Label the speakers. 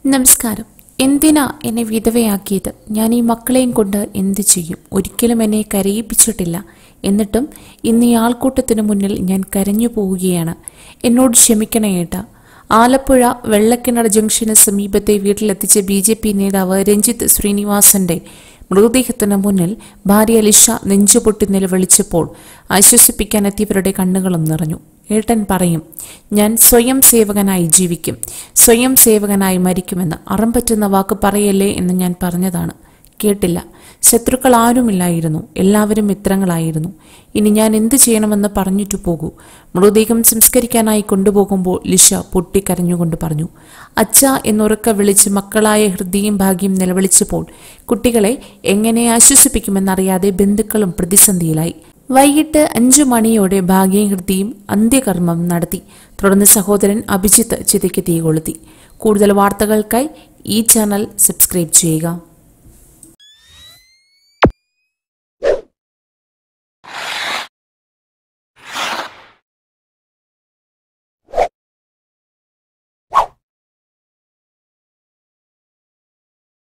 Speaker 1: നമസ്കാരം എന്തിനാ എന്നെ വിധവയാക്കിയത് ഞാൻ ഈ മക്കളെയും കൊണ്ട് എന്ത് ചെയ്യും ഒരിക്കലും എന്നെ കരയിപ്പിച്ചിട്ടില്ല എന്നിട്ടും ഇന്ന് ഈ ആൾക്കൂട്ടത്തിന് മുന്നിൽ ഞാൻ കരഞ്ഞു പോവുകയാണ് എന്നോട് ക്ഷമിക്കണേ ഏട്ടാ ആലപ്പുഴ വെള്ളക്കിണർ ജംഗ്ഷന് സമീപത്തെ വീട്ടിലെത്തിച്ച ബി ജെ പി നേതാവ് രഞ്ജിത്ത് ശ്രീനിവാസന്റെ മൃതദേഹത്തിന് മുന്നിൽ ഭാര്യ ലിഷ നെഞ്ചുപൊട്ടി നിലവിളിച്ചപ്പോൾ ആശ്വസിപ്പിക്കാനെത്തിയവരുടെ കണ്ണുകളും നിറഞ്ഞു ഏട്ടൻ പറയും ഞാൻ സ്വയം സേവകനായി ജീവിക്കും സ്വയം സേവകനായി മരിക്കുമെന്ന് അറം പറ്റുന്ന വാക്ക് പറയല്ലേ എന്ന് ഞാൻ പറഞ്ഞതാണ് കേട്ടില്ല ശത്രുക്കൾ ആരുമില്ലായിരുന്നു എല്ലാവരും മിത്രങ്ങളായിരുന്നു ഇനി ഞാൻ എന്തു ചെയ്യണമെന്ന് പറഞ്ഞിട്ടു പോകൂ മൃതദേഹം സംസ്കരിക്കാനായി കൊണ്ടുപോകുമ്പോൾ ലിഷ പൊട്ടിക്കരഞ്ഞുകൊണ്ട് പറഞ്ഞു അച്ഛ എന്നുറക്ക വിളിച്ച് മക്കളായ ഹൃദയം ഭാഗ്യം നിലവിളിച്ചപ്പോൾ കുട്ടികളെ എങ്ങനെ ആശ്വസിപ്പിക്കുമെന്നറിയാതെ ബന്ധുക്കളും പ്രതിസന്ധിയിലായി വൈകിട്ട് അഞ്ചു മണിയോടെ ഭാഗ്യം ഹൃദയം അന്ത്യകർമ്മം നടത്തി തുടർന്ന് സഹോദരൻ അഭിജിത്ത് ചിതയ്ക്ക് തീ കൊളുത്തി കൂടുതൽ വാർത്തകൾക്കായി ഈ ചാനൽ സബ്സ്ക്രൈബ് ചെയ്യുക